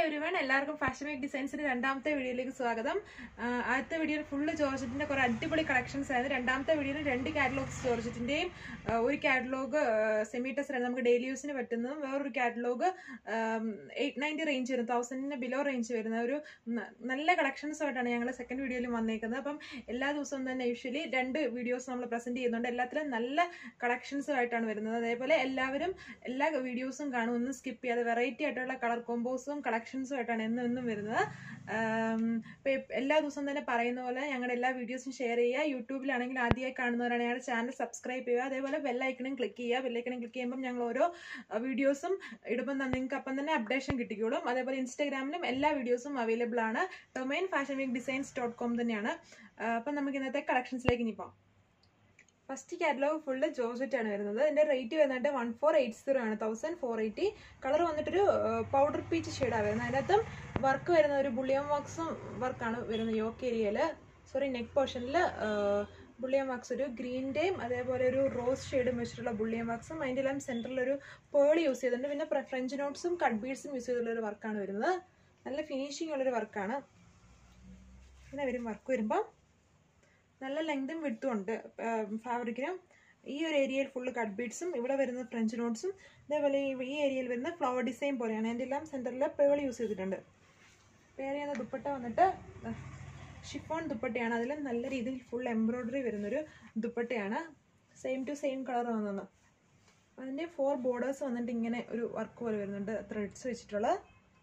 every one എല്ലാവർക്കും fashion week ഡിസൈൻസിന്റെ രണ്ടാമത്തെ വീഡിയോയിലേക്ക് സ്വാഗതം ആ, ആദ്യത്തെ വീഡിയോയിൽ ഫുള്ള് ജോർജറ്റിന്റെ കുറെ അടിപൊളി കളക്ഷൻസ് ആയിരുന്നു രണ്ടാമത്തെ വീഡിയോയിൽ രണ്ട് കാറ്റലോഗ്സ് ജോർജറ്റിന്റെയും ആ, ഒരു കാറ്റലോഗ് സെമീറ്റസ് നമുക്ക് ഡെയിലി യൂസിന് പറ്റുന്നതും വേറൊരു കാറ്റലോഗ് എയ്റ്റ് നയൻറ്റി റേഞ്ച് വരും തൗസൻഡിന് ബിലോ റേഞ്ച് വരുന്ന ഒരു ന- നല്ല കളക്ഷൻസ് ആയിട്ടാണ് ഞങ്ങൾ സെക്കൻഡ് വീഡിയോയിൽ വന്നേക്കുന്നത് അപ്പം എല്ലാ ദിവസവും തന്നെ യൂഷ്വലി രണ്ട് വീഡിയോസ് നമ്മൾ പ്രസന്റ് ചെയ്യുന്നുണ്ട് എല്ലാത്തിലും നല്ല കളക്ഷൻസും ആയിട്ടാണ് വരുന്നത് അതേപോലെ എല്ലാവരും എല്ലാ വീഡിയോസും കാണും ഒന്നും സ്കിപ്പ് ചെയ്യാതെ വെറൈറ്റി ആയിട്ടുള്ള കളർ കോമ്പോസും കളക്ഷൻസും ആയിട്ടാണ് എന്നും എന്നും വരുന്നത് ആം, ഇപ്പൊ എപ്- എല്ലാ ദിവസവും തന്നെ പറയുന്ന പോലെ ഞങ്ങളുടെ എല്ലാ വീഡിയോസും ഷെയർ ചെയ്യുക യൂട്യൂബിലാണെങ്കിൽ ആദ്യമായി കാണുന്നവരാണ് ഞങ്ങളുടെ ചാനൽ സബ്സ്ക്രൈബ് ചെയ്യുക അതേപോലെ ബെല്ലൈക്കണും ക്ലിക്ക് ചെയ്യുക ബെല്ലൈക്കണും ക്ലിക്ക് ചെയ്യുമ്പോൾ ഞങ്ങൾ ഓരോ വീഡിയോസും ഇടുമ്പോൾ നിങ്ങൾക്ക് അപ്പം തന്നെ അപ്ഡേഷൻ കിട്ടിക്കോളും അതേപോലെ ഇൻസ്റ്റാഗ്രാമിലും എല്ലാ വീഡിയോസും അവൈലബിൾ ആണ് domain fashion week designs dot com തന്നെയാണ് ആ, അപ്പം നമുക്ക് ഇന്നത്തെ കളക്ഷൻസിലേക്ക് ഇനി പോകാം ഫസ്റ്റ് കാറ്റലോഗ് ഫുള്ള് ജോർജറ്റ് ആണ് വരുന്നത് ഇതിന്റെ റേറ്റ് വരുന്നത് വൺ ഫോർ എയ്റ്റ് സീറോ ആണ് തൗസൻഡ് ഫോർ എയ്റ്റി കളർ വന്നിട്ടൊരു പൗഡർ പീച്ച് ഷെയ്ഡാണ് വരുന്നത് അതിനകത്തും വർക്ക് വരുന്ന ഒരു ബുള്ളിയം വർക്ക്സും വർക്കാണ് വരുന്നത് യോക്ക് ഏരിയയിൽ സോറി നെക്ക് പോർഷനിൽ ബുള്ളിയം വർക്ക്സ് ഒരു ഗ്രീൻ്റെയും അതേപോലെ ഒരു റോസ് ഷെയ്ഡും വെച്ചിട്ടുള്ള ബുള്ളിയം വർക്ക്സും അതിൻ്റെ എല്ലാം സെൻറ്ററിൽ ഒരു പേൾ യൂസ് ചെയ്തിട്ടുണ്ട് പിന്നെ ഫ്രഞ്ച് നോട്ട്സും കട്ട് ബീഡ്സും യൂസ് ചെയ്തിട്ടുള്ള ഒരു വർക്കാണ് വരുന്നത് നല്ല ഫിനിഷിംഗ് ഉള്ളൊരു വർക്കാണ് പിന്നെ വരും വർക്ക് വരുമ്പോൾ നല്ല ലെങ്തും വിടുത്തും ഉണ്ട് ഫാബ്രിക്കിനും ഈ ഒരു ഏരിയയിൽ ഫുള്ള് കട്ട് ബീഡ്സും ഇവിടെ വരുന്ന ഫ്രഞ്ച് നോട്ട്സും അതേപോലെ ഈ ഈ ഏരിയയിൽ വരുന്ന ഫ്ലവർ ഡിസൈൻ പോലെയാണ് അതിൻ്റെ എല്ലാം സെൻറ്ററിൽ പേൾ യൂസ് ചെയ്തിട്ടുണ്ട് പേര് ചെയ്യുന്ന ദുപ്പട്ട വന്നിട്ട് ഷിഫോൺ ദുപ്പട്ടയാണ് അതിൽ നല്ല രീതിയിൽ ഫുൾ എംബ്രോയ്ഡറി വരുന്നൊരു ദുപ്പട്ടയാണ് സെയിം ടു സെയിം കളർ വന്നത് അതിൻ്റെ ഫോർ ബോർഡേഴ്സ് വന്നിട്ട് ഇങ്ങനെ ഒരു വർക്ക് പോലെ വരുന്നുണ്ട് ത്രെഡ്സ് വെച്ചിട്ടുള്ള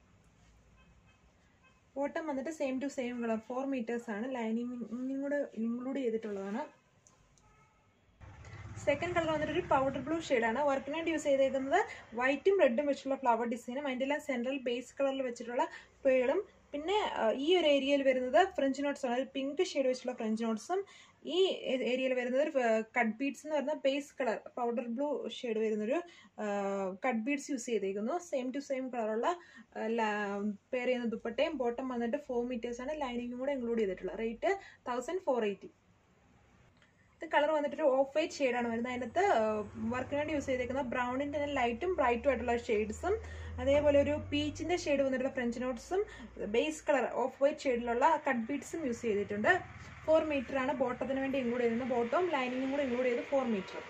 ബോട്ടം വന്നിട്ട് same to same colour four metres ആണ് ലൈനിങ് കൂടെ ഇൻക്ലൂഡ് ചെയ്തിട്ടുള്ളതാണ് സെക്കൻഡ് കളർ വന്നിട്ട് ഒരു പൗഡർ ബ്ലൂ ആണ് വർക്കിന് വേണ്ടി യൂസ് ചെയ്തേക്കുന്നത് വൈറ്റും റെഡും വെച്ചിട്ടുള്ള ഫ്ലവർ ഡിസൈനും അതിൻ്റെ എല്ലാം സെൻട്രൽ ബേസ് കളറിൽ വെച്ചിട്ടുള്ള പേളും പിന്നെ ആ, ഈ ഒരു ഏരിയയിൽ വരുന്നത് ഫ്രഞ്ച് നോട്ട്സ് ആണ് പിങ്ക് ഷെയ്ഡ് വെച്ചിട്ടുള്ള ഫ്രഞ്ച് നോട്ട്സും ഈ ഏരിയയിൽ വരുന്നത് ഒരു കട്ട് ബീഡ്സ് എന്ന് പറയുന്ന base colour powder blue shade വരുന്നൊരു കട്ട് ബീഡ്സ് യൂസ് ചെയ്തേക്കുന്നു സെയിം ടു സെയിം കളറുള്ള പേർ ചെയ്യുന്ന ദുപ്പട്ടയും ബോട്ടം വന്നിട്ട് ഫോർ മീറ്റേഴ്സ് ആണ് ലൈനിങ്ങും കൂടെ ഇൻക്ലൂഡ് ചെയ്തിട്ടുള്ളത് റേറ്റ് തൗസൻഡ് ഫോർ എയ്റ്റി ഇത് കളർ വന്നിട്ട് ഒരു ഓഫ് വൈറ്റ് ഷെയ്ഡാണ് വരുന്നത് അതിനകത്ത് വർക്കിന് വേണ്ടി യൂസ് ചെയ്തേക്കുന്ന ബ്രൗണിൻ്റെ തന്നെ ലൈറ്റും ബ്രൈറ്റും ആയിട്ടുള്ള ഷെയ്ഡ്സും അതേപോലെ ഒരു പീച്ചിൻ്റെ ഷെയ്ഡ് വന്നിട്ടുള്ള ഫ്രഞ്ച് നോട്ട്സും ബേസ് കളർ ഓഫ് വൈറ്റ് ഷെയ്ഡിലുള്ള കട്ട് ബീഡ്സും യൂസ് ചെയ്തിട്ടുണ്ട് ഫോർ മീറ്റർ ആണ് ബോട്ടത്തിന് വേണ്ടി ഇൻക്ലൂഡ് ചെയ്തിരുന്നത് ബോട്ടവും ലൈനിങ്ങും കൂടെ ഇൻക്ലൂഡ് ചെയ്ത് ഫോർ മീറ്റർ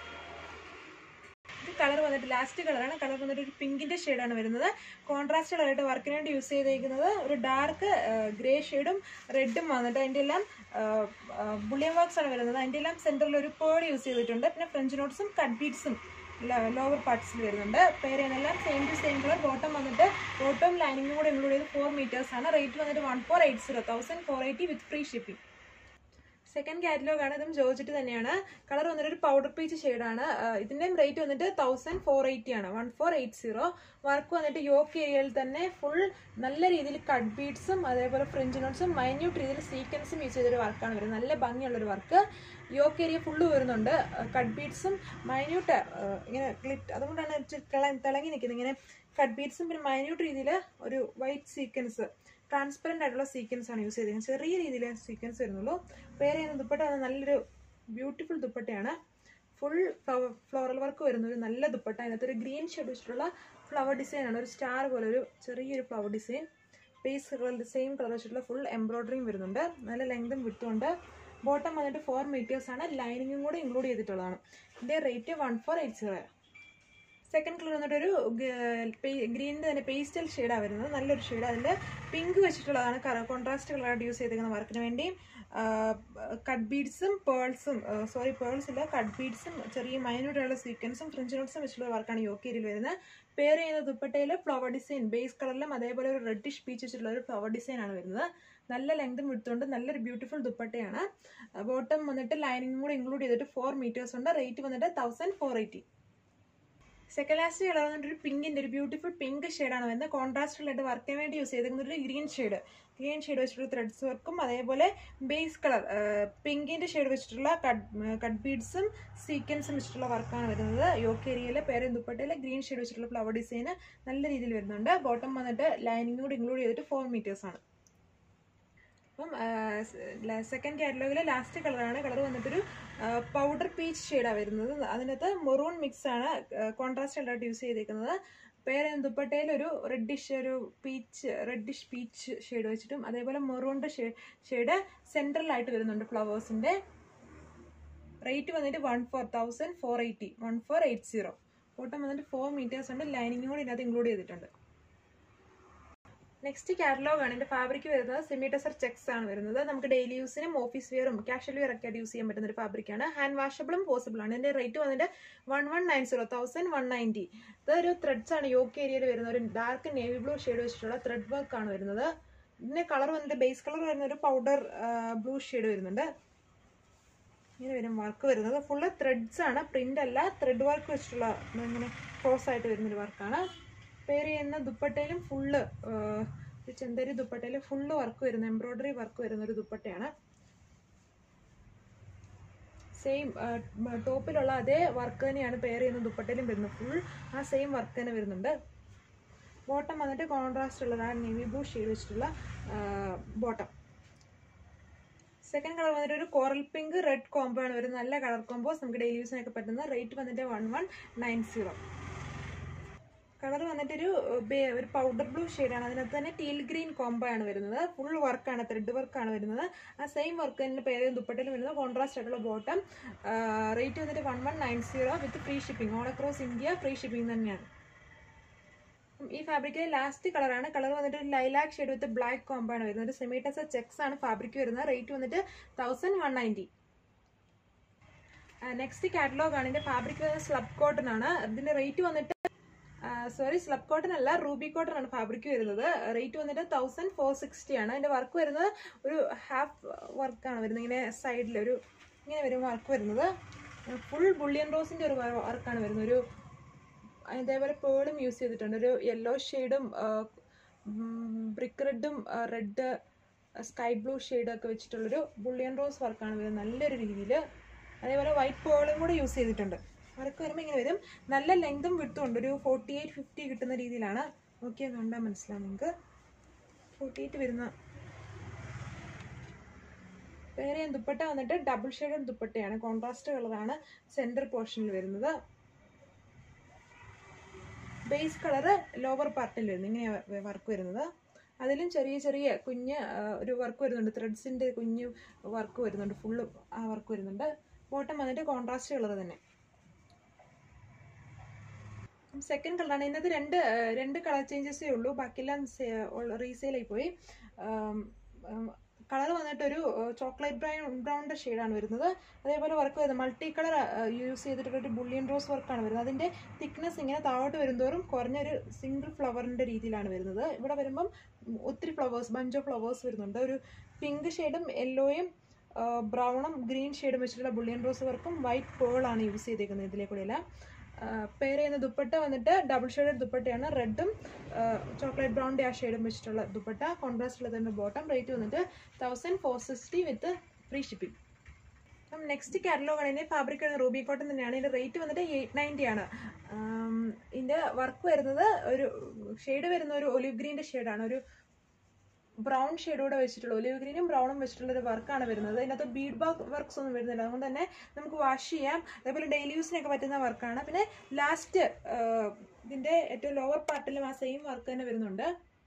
ഇത് കളർ വന്നിട്ട് ലാസ്റ്റ് കളറാണ് കളർ വന്നിട്ട് ഒരു പിങ്കിന്റെ ഷെയ്ഡാണ് വരുന്നത് കോൺട്രാസ്റ്റ് കളറായിട്ട് വർക്കിന് വേണ്ടി യൂസ് ചെയ്തേക്കുന്നത് ഒരു ഡാർക്ക് ഗ്രേ ഷെയ്ഡും റെഡും വന്നിട്ട് അതിൻ്റെ എല്ലാം ബുള്ളിയം വർക്ക്സ് ആണ് വരുന്നത് അതിൻ്റെ എല്ലാം സെൻറ്ററിൽ ഒരു പേഡ് യൂസ് ചെയ്തിട്ടുണ്ട് പിന്നെ ഫ്രഞ്ച് നോട്ട്സും കട്ട് ബീഡ്സും ലോവർ പാർട്സിൽ വരുന്നുണ്ട് പേര് എല്ലാം same to same colour bottom വന്നിട്ട് ബോട്ടം ലൈനിങ്ങും കൂടെ ഇൻക്ലൂഡ് ചെയ്ത് ഫോർ മീറ്റേഴ്സ് ആണ് റേറ്റ് വന്നിട്ട് one four eight zero thousand four eighty with free shipping second catalogue ആണ് ഇതും ജോർജറ്റ് തന്നെയാണ് കളർ വന്നിട്ട് ഒരു പൗഡർ പീച്ച് ഷെയ്ഡാണ് ഇതിന്റെയും റേറ്റ് വന്നിട്ട് തൗസൻഡ് ഫോർ എയ്റ്റി ആണ് one four eight zero work വന്നിട്ട് യോക്ക് ഏരിയയിൽ തന്നെ ഫുൾ നല്ല രീതിയിൽ കട്ട് ബീഡ്സും അതേപോലെ ഫ്രഞ്ച് നോട്ട്സും മൈന്യൂട്ട് രീതിയിൽ സീക്വൻസും യൂസ് ചെയ്തൊരു വർക്കാണ് വരുന്നത് നല്ല ഭംഗിയുള്ളൊരു വർക്ക് യോക്ക് ഏരിയ ഫുള്ള് വരുന്നുണ്ട് കട്ട് ബീഡ്സും മൈന്യൂട്ട് ഇങ്ങനെ ക്ലിറ്റ് അതുകൊണ്ടാണ് ഇച്ചിരി തിള- തിളങ്ങി നിൽക്കുന്നത് ഇങ്ങനെ കട്ട് ബീഡ്സും പിന്നെ മൈന്യൂട്ട് രീതിയിൽ ഒരു വൈറ്റ് സീക്വൻസ് ട്രാൻസ്പെറൻ്റ് ആയിട്ടുള്ള സീക്വൻസ് ആണ് യൂസ് ചെയ്തിരിക്കുന്നത് ചെറിയ രീതിയിൽ സീക്വൻസ് വരുന്നുള്ളൂ വേറെ ചെയ്യുന്ന ദുപ്പട്ട വന്ന് നല്ലൊരു ബ്യൂട്ടിഫുൾ ദുപ്പട്ടയാണ് ഫുൾ ഫ്ലോറൽ വർക്ക് വരുന്ന ഒരു നല്ല ദുപ്പട്ട അതിനകത്ത് ഒരു ഗ്രീൻ ഷെയ്ഡ് വെച്ചിട്ടുള്ള ഫ്ലവർ ഡിസൈൻ ആണ് ഒരു സ്റ്റാർ പോലെ ഒരു ചെറിയൊരു flower design base colour same colour വെച്ചിട്ടുള്ള ഫുൾ എംബ്രോയ്ഡറിയും വരുന്നുണ്ട് നല്ല ലെങ്തും വിട്ടുമുണ്ട് ബോട്ടം വന്നിട്ട് ഫോർ മീറ്റേഴ്സ് ആണ് ലൈനിങ്ങും കൂടെ ഇൻക്ലൂഡ് ചെയ്തിട്ടുള്ളതാണ് ഇതിൻ്റെ rate one four eight zero second colour വന്നിട്ട് ഒരു ഗ്രീനിൻ്റെ തന്നെ പേസ്റ്റൽ ഷെയ്ഡാണ് വരുന്നത് നല്ലൊരു ഷെയ്ഡ് അതിൽ പിങ്ക് വെച്ചിട്ടുള്ളതാണ് കോൺട്രാസ്റ്റ് കളറായിട്ട് യൂസ് ചെയ്തിരിക്കുന്ന വർക്കിന് വേണ്ടി കട്ട് ബീഡ്സും പേൾസും സോറി പേൾസ് ഇല്ല കട്ട് ബീഡ്സും ചെറിയ മൈനൂട്ടുള്ള സീക്വൻസും ഫ്രഞ്ച് നോട്ട്സും വെച്ചിട്ടുള്ള വർക്കാണ് യോക്കേരിയിൽ വരുന്നത് പേര് ചെയ്യുന്ന ദുപ്പട്ടയിൽ ഫ്ലവർ ഡിസൈൻ ബേസ് കളറിലും അതേപോലെ ഒരു റെഡിഷ് പീച്ച് വെച്ചിട്ടുള്ള ഒരു ഫ്ലവർ ഡിസൈൻ ആണ് വരുന്നത് നല്ല ലെങ്തും വിടുത്തുകൊണ്ട് നല്ലൊരു ബ്യൂട്ടിഫുൾ ദുപ്പട്ടയാണ് ബോട്ടം വന്നിട്ട് ലൈനിങ്ങും കൂടെ ഇൻക്ലൂഡ് ചെയ്തിട്ട് ഫോർ മീറ്റേഴ്സ് ഉണ്ട് റേറ്റ് വന്നിട്ട് thousand four eighty second last colour വന്നിട്ട് ഒരു പിങ്കിന്റെ ഒരു ബ്യൂട്ടിഫുൾ പിങ്ക് ഷെയ്ഡാണ് വരുന്നത് കോൺട്രാസ്റ്റിലായിട്ട് വർക്കിന് വേണ്ടി യൂസ് ചെയ്തിരിക്കുന്നത് ഒരു ഗ്രീൻ ഷെയ്ഡ് ഗ്രീൻ ഷെയ്ഡ് വെച്ചിട്ടുള്ള ത്രെഡ്സ് വർക്കും അതേപോലെ ബേസ് കളർ പിങ്കിന്റെ ഷെയ്ഡ് വെച്ചിട്ടുള്ള കട്ട് കട്ട് ബീഡ്സും സീക്വൻസും വെച്ചിട്ടുള്ള വർക്കാണ് വരുന്നത് യോക്ക് ഏരിയയിലെ പേരും ദുപ്പട്ടയിലെ ഗ്രീൻ ഷെയ്ഡ് വെച്ചിട്ടുള്ള ഫ്ലവർ ഡിസൈൻ നല്ല രീതിയിൽ വരുന്നുണ്ട് ബോട്ടം വന്നിട്ട് ലൈനിങ് കൂടി ഇൻക്ലൂഡ് ചെയ്തിട്ട് ഫോർ മീറ്റേഴ്സ് ആണ് അപ്പം സെക്കൻഡ് കാറ്റലോഗിലെ ലാസ്റ്റ് കളറാണ് കളർ വന്നിട്ടൊരു പൗഡർ പീച്ച് ഷെയ്ഡാണ് വരുന്നത് അതിനകത്ത് മെറൂൺ മിക്സ് ആണ് കോൺട്രാസ്റ്റ് കളറായിട്ട് യൂസ് ചെയ്തേക്കുന്നത് പേര് ദുപ്പട്ടയിൽ ഒരു റെഡിഷ് ഒരു പീച്ച് റെഡിഷ് പീച്ച് ഷെയ്ഡ് വെച്ചിട്ടും അതേപോലെ മെറൂണിൻ്റെ ഷെയ്ഡ് സെൻട്രലായിട്ട് വരുന്നുണ്ട് ഫ്ലവേഴ്സിൻ്റെ റേറ്റ് വന്നിട്ട് one four thousand four eighty one four eight zero bottom വന്നിട്ട് ഫോർ മീറ്റേഴ്സ് ഉണ്ട് ലൈനിങ്ങും കൂടി ഇതിനകത്ത് ഇൻക്ലൂഡ് ചെയ്തിട്ടുണ്ട് നെക്സ്റ്റ് കാറ്റലോഗ് ആണ് ഇതിന്റെ ഫാബ്രിക് വരുന്നത് സെമി ടെസർ ചെക്സ് ആണ് വരുന്നത് നമുക്ക് ഡെയിലി യൂസിനും ഓഫീസ് വെയറും കാഷ്വൽ വെയർ ഒക്കെ ആയിട്ട് യൂസ് ചെയ്യാൻ പറ്റുന്ന ഒരു ഫാബ്രിക് ആണ് ഹാൻഡ് വാഷബിളും പോസിബിൾ ആണ് ഇതിന്റെ റേറ്റ് വന്നിട്ട് one one nine zero thousand one ninety ഇതൊരു ത്രെഡ്സ് ആണ് യോക്ക് ഏരിയയിൽ വരുന്ന ഒരു ഡാർക്ക് നേവി ബ്ലൂ ഷെയ്ഡ് വെച്ചിട്ടുള്ള ത്രെഡ് വർക്ക് ആണ് വരുന്നത് ഇതിന്റെ കളർ വന്നിട്ട് ബേസ് കളർ വരുന്ന ഒരു പൗഡർ ബ്ലൂ ഷെയ്ഡ് വരുന്നുണ്ട് ഇങ്ങനെ വരും വർക്ക് വരുന്നത് ഫുള്ള് ത്രെഡ്സ് ആണ് പ്രിന്റ് അല്ല ത്രെഡ് വർക്ക് വെച്ചിട്ടുള്ള ഇങ്ങനെ ക്രോസ് ആയിട്ട് വരുന്നൊരു വർക്കാണ് പേര് ചെയ്യുന്ന ദുപ്പട്ടയിലും ഫുള്ള് ചെന്തരി ദുപ്പട്ടയിൽ ഫുള്ള് വർക്ക് വരുന്ന എംബ്രോയിഡറി വർക്ക് വരുന്ന ഒരു ദുപ്പട്ടയാണ് സെയിം ടോപ്പിലുള്ള അതേ വർക്ക് തന്നെയാണ് പെയർ ചെയ്യുന്ന ദുപ്പട്ടയിലും വരുന്നത് ഫുൾ ആ സെയിം വർക്ക് തന്നെ വരുന്നുണ്ട് ബോട്ടം വന്നിട്ട് കോൺട്രാസ്റ്റ് ഉള്ളതാണ് നേവി ബ്ലൂ ഷെയ്ഡ് വെച്ചിട്ടുള്ള ബോട്ടം സെക്കൻഡ് കളർ വന്നിട്ട് ഒരു കോറൽ പിങ്ക് റെഡ് കോംബോ ആണ് വരുന്നത് നല്ല കളർ കോമ്പോസ് നമുക്ക് ഡെയിലി യൂസിനൊക്കെ പറ്റുന്ന റേറ്റ് വന്നിട്ട് one one nine zero colour വന്നിട്ട് ഒരു ബേ- ഒരു പൗഡർ ബ്ലൂ ആണ് അതിനകത്ത് തന്നെ ടീൽ ഗ്രീൻ കോംബോ ആണ് വരുന്നത് ഫുൾ വർക്കാണ് ത്രെഡ് വർക്കാണ് വരുന്നത് ആ സെയിം വർക്ക് തന്നെ പേര് ദുപ്പട്ടയിൽ വരുന്നത് കോൺട്രാസ്റ്റ് ആയിട്ടുള്ള ബോട്ടം റേറ്റ് വന്നിട്ട് one one nine zero with free shipping all across India free shipping തന്നെയാണ് ഉം, ഈ ഫാബ്രിക്കിലെ ലാസ്റ്റ് കളറാണ് കളർ വന്നിട്ട് lilac shade with black combo ആണ് വരുന്നത് സെമിറ്റസ് ചെക്സ് ആണ് ഫാബ്രിക് വരുന്നത് റേറ്റ് വന്നിട്ട് thousand one ninety next catalogue ആണ് ഇതിന്റെ ഫാബ്രിക് വരുന്നത് സ്ലബ് കോട്ടൺ ആണ് ഇതിന്റെ റേറ്റ് വന്നിട്ട് സോറി സ്ലബ് കോട്ടൺ അല്ല റൂബി കോട്ടൺ ആണ് ഫാബ്രിക് വരുന്നത് റേറ്റ് വന്നിട്ട് തൗസൻഡ് ഫോർ സിക്സ്റ്റി ആണ് അതിന്റെ വർക്ക് വരുന്നത് ഒരു ഹാഫ് വർക്കാണ് വരുന്നത് ഇങ്ങനെ സൈഡിൽ ഒരു ഇങ്ങനെ വരും വർക്ക് വരുന്നത് ഫുൾ ബുള്ളിയൻ റോസിന്റെ ഒരു വർക്കാണ് വരുന്നത് ഒരു അതേപോലെ പേളും യൂസ് ചെയ്തിട്ടുണ്ട് ഒരു യെല്ലോ ഷെയ്ഡും ബ്രിക്ക് റെഡും റെഡ് സ്കൈ ബ്ലൂ ഒക്കെ വെച്ചിട്ടുള്ളൊരു ബുള്ളിയൻ റോസ് വർക്കാണ് വരുന്നത് നല്ലൊരു രീതിയിൽ അതേപോലെ വൈറ്റ് പേളും കൂടെ യൂസ് ചെയ്തിട്ടുണ്ട് വർക്ക് വരുമ്പോൾ ഇങ്ങനെ വരും നല്ല ലെങ്തും വിട്ടും ഉണ്ട് ഒരു ഫോർട്ടി എയ്റ്റ് ഫിഫ്റ്റി കിട്ടുന്ന രീതിയിലാണ് നോക്കിയാൽ കണ്ടാൽ മനസ്സിലാവും നിങ്ങൾക്ക് ഫോർട്ടി എയ്റ്റ് വരുന്ന വേറെ ദുപ്പട്ട വന്നിട്ട് ഡബിൾ ഷെയ്ഡ് ദുപ്പട്ടയാണ് കോൺട്രാസ്റ്റ് കളറാണ് സെൻറ്റർ പോർഷനിൽ വരുന്നത് ബേസ് കളറ് ലോവർ പാർട്ടിൽ വരുന്നത് ഇങ്ങനെ വർക്ക് വരുന്നത് അതിലും ചെറിയ ചെറിയ കുഞ്ഞ് ആ, ഒരു വർക്ക് വരുന്നുണ്ട് ത്രെഡ്സിൻ്റെ കുഞ്ഞ് വർക്ക് വരുന്നുണ്ട് ഫുള്ള് ആ വർക്ക് വരുന്നുണ്ട് ബോട്ടം വന്നിട്ട് കോൺട്രാസ്റ്റ് കളർ തന്നെ സെക്കൻഡ് കളറാണ് ഇതിനകത്ത് രണ്ട് ആ, രണ്ട് കളർ ചേഞ്ചസേ ഉള്ളൂ ബാക്കിയെല്ലാം റീസെയിലായി പോയി കളർ വന്നിട്ട് ഒരു ചോക്ലേറ്റ് ബ്രൗൺ ബ്രൗണിൻ്റെ ഷെയ്ഡാണ് വരുന്നത് അതേപോലെ വർക്ക് വരുന്നത് മൾട്ടി കളർ യൂസ് ചെയ്തിട്ടുള്ള ഒരു ബുള്ളിയൻ റോസ് വർക്കാണ് വരുന്നത് അതിൻ്റെ തിക്നെസ് ഇങ്ങനെ താഴോട്ട് വരുന്തോറും കുറഞ്ഞൊരു സിംഗിൾ ഫ്ലവറിൻ്റെ രീതിയിലാണ് വരുന്നത് ഇവിടെ വരുമ്പം ഒത്തിരി ഫ്ലവേഴ്സ് ബഞ്ച് ഓഫ് ഫ്ലവേഴ്സ് വരുന്നുണ്ട് ഒരു പിങ്ക് ഷെയ്ഡും യെല്ലോയും ബ്രൗണും ഗ്രീൻ ഷെയ്ഡും വെച്ചിട്ടുള്ള ബുള്ളിയൻ റോസ് വർക്കും വൈറ്റ് പേളാണ് യൂസ് ചെയ്തേക്കുന്നത് ഇതിലെ കൂടെയെല്ലാം പെയർ ചെയ്യുന്ന ദുപ്പട്ട വന്നിട്ട് ഡബിൾ ഷെയ്ഡഡ് ദുപ്പട്ടയാണ് റെഡും ചോക്ലേറ്റ് ബ്രൗണിൻ്റെ ആ ഷെയ്ഡും വെച്ചിട്ടുള്ള ദുപ്പട്ട കോൺട്രാസ്റ്റ് ഉള്ളതിൻ്റെ ബോട്ടം റേറ്റ് വന്നിട്ട് thousand four sixty with free shipping അപ്പം നെക്സ്റ്റ് കാറ്റലോഗ് ആണ് ഇതിൻ്റെ ഫാബ്രിക് റൂബി കോട്ടൺ തന്നെയാണ് ഇതിൻ്റെ റേറ്റ് വന്നിട്ട് എയ്റ്റ് നയൻറ്റി ആണ് ആം, ഇതിൻ്റെ വർക്ക് വരുന്നത് ഒരു ഷെയ്ഡ് വരുന്ന ഒരു ഒലിവ് ഗ്രീൻ്റെ ഷെയ്ഡാണ് ഒരു ബ്രൗൺ ഷെയ്ഡോടെ വെച്ചിട്ടുള്ള ഒലിവ് ഗ്രീനും ബ്രൗണും വെച്ചിട്ടുള്ള ഒരു വർക്കാണ് വരുന്നത് ഇതിനകത്ത് ബീഡ് വർക്ക്സ് ഒന്നും വരുന്നില്ല അതുകൊണ്ട് തന്നെ നമുക്ക് വാഷ് ചെയ്യാം അതേപോലെ ഡെയിലി യൂസിനൊക്കെ പറ്റുന്ന വർക്കാണ് പിന്നെ ലാസ്റ്റ് ഇതിന്റെ ഏറ്റവും ലോവർ പാർട്ടിലും ആ സെയിം വർക്ക് തന്നെ വരുന്നുണ്ട്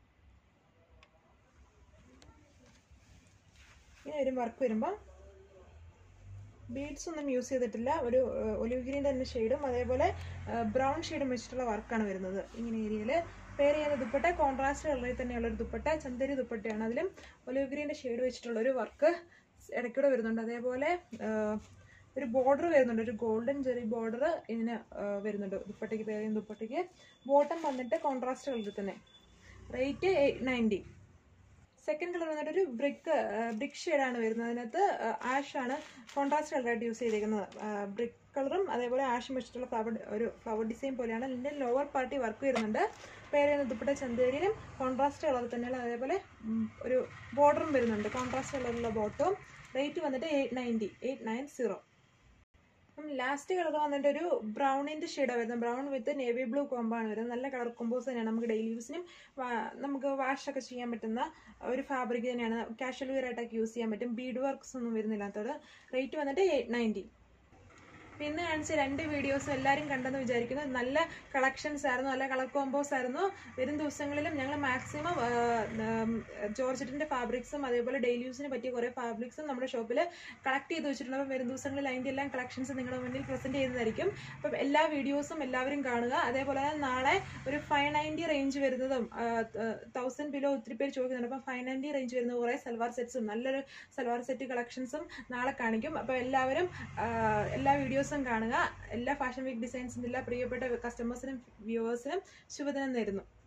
ഇങ്ങനെ വരും വർക്ക് വരുമ്പോൾ ബീഡ്സ് ഒന്നും യൂസ് ചെയ്തിട്ടില്ല ഒരു ഒലിവ് ഗ്രീൻ തന്നെ ഷെയ്ഡും അതേപോലെ ബ്രൗൺ ഷെയ്ഡും വെച്ചിട്ടുള്ള വർക്കാണ് വരുന്നത് ഇങ്ങനെ ഏരിയയിൽ പെയർ ചെയ്യുന്ന ദുപ്പട്ട കോൺട്രാസ്റ്റ് കളറിൽ തന്നെയുള്ള ഒരു ദുപ്പട്ട ചന്തരി ദുപ്പട്ടയാണ് അതിലും ഒലിവ് ഗ്രീൻ്റെ ഷെയ്ഡ് വെച്ചിട്ടുള്ള ഒരു വർക്ക് ഇടയ്ക്കൂടെ വരുന്നുണ്ട് അതേപോലെ ആ, ഒരു ബോർഡർ വരുന്നുണ്ട് ഒരു ഗോൾഡൻ ചെറിയ ബോർഡർ ഇതിന് ആ, വരുന്നുണ്ട് ദുപ്പട്ടയ്ക്ക് പെയർ ചെയ്യുന്ന ദുപ്പട്ടയ്ക്ക് ബോട്ടം വന്നിട്ട് കോൺട്രാസ്റ്റ് കളറിൽ തന്നെ rate eight ninety second colour വന്നിട്ട് ഒരു ബ്രിക്ക് ബ്രിക്ക് ഷെയ്ഡാണ് വരുന്നത് അതിനകത്ത് ആഷ് ആണ് കോൺട്രാസ്റ്റ് കളറായിട്ട് യൂസ് ചെയ്തിരിക്കുന്നത് ബ്രിക്ക് കളറും അതേപോലെ ആഷും വെച്ചിട്ടുള്ള ഫ്ലവർ ഒരു ഫ്ലവർ ഡിസൈൻ പോലെയാണ് ഇതിൻ്റെ ലോവർ പാർട്ടി വർക്ക് വരുന്നുണ്ട് പേര് ചെയ്യുന്ന ദുപ്പട്ട ചന്തേരിയിലും കോൺട്രാസ്റ്റ് കളർ തന്നെയാണ് അതേപോലെ ഉം, ഒരു ബോർഡറും വരുന്നുണ്ട് കോൺട്രാസ്റ്റ് കളറുള്ള ബോട്ടവും റേറ്റ് വന്നിട്ട് eight ninety eight nine zero last colour വന്നിട്ട് ഒരു ബ്രൗണിന്റെ ഷെയ്ഡാണ് വരുന്നത് ബ്രൗൺ വിത്ത് നേവി ബ്ലൂ കോമ്പാണ് വരുന്നത് നല്ല കളർ കോമ്പോസ് തന്നെയാണ് നമുക്ക് ഡെയിലി യൂസിനും നമുക്ക് വാഷ് ഒക്കെ ചെയ്യാൻ പറ്റുന്ന ഒരു ഫാബ്രിക് തന്നെയാണ് കാഷ്വൽ വെയർ ആയിട്ടൊക്കെ യൂസ് ചെയ്യാൻ പറ്റും ബീഡ് വർക്ക്സ് ഒന്നും വരുന്നില്ലാത്തത് റേറ്റ് വന്നിട്ട് എയ്റ്റ് നയൻറ്റി അപ്പോൾ ഇന്ന് കാണിച്ച രണ്ട് വീഡിയോസും എല്ലാവരും കണ്ടെന്ന് വിചാരിക്കുന്നു നല്ല കളക്ഷൻസ് ആയിരുന്നു നല്ല കളർ കോമ്പോസ് ആയിരുന്നു വരും ദിവസങ്ങളിലും ഞങ്ങൾ മാക്സിമം ജോർജറ്റിന്റെ ഫാബ്രിക്സും അതേപോലെ ഡെയിലി യൂസിന് പറ്റിയ കുറേ ഫാബ്രിക്സും നമ്മുടെ ഷോപ്പിൽ കളക്ട് ചെയ്ത് വെച്ചിട്ടുണ്ട് അപ്പം വരും ദിവസങ്ങളിൽ അതിൻ്റെ എല്ലാം കളക്ഷൻസ് നിങ്ങളുടെ മുന്നിൽ പ്രസന്റ് ചെയ്യുന്നതായിരിക്കും അപ്പം എല്ലാ വീഡിയോസും എല്ലാവരും കാണുക അതേപോലെ തന്നെ നാളെ ഒരു ഫൈവ് നയൻറ്റി റേഞ്ച് വരുന്നതും തൗസൻഡ് ബിലോ ഒത്തിരി പേര് ചോദിക്കുന്നുണ്ട് അപ്പം ഫൈവ് നയൻറ്റി റേഞ്ച് വരുന്ന കുറേ സൽവാർ സെറ്റ്സും നല്ലൊരു സൽവാർ സെറ്റ് കളക്ഷൻസും നാളെ കാണിക്കും അപ്പോൾ എല്ലാവരും ആ, എല്ലാ വീഡിയോസും കാണുക എല്ലാ ഫാഷൻ വീക്ക് ഡിസൈൻസിൻ്റെ എല്ലാ പ്രിയപ്പെട്ട കസ്റ്റമേഴ്സിനും വ്യൂവേഴ്സിനും ശുഭദിനം നേരുന്നു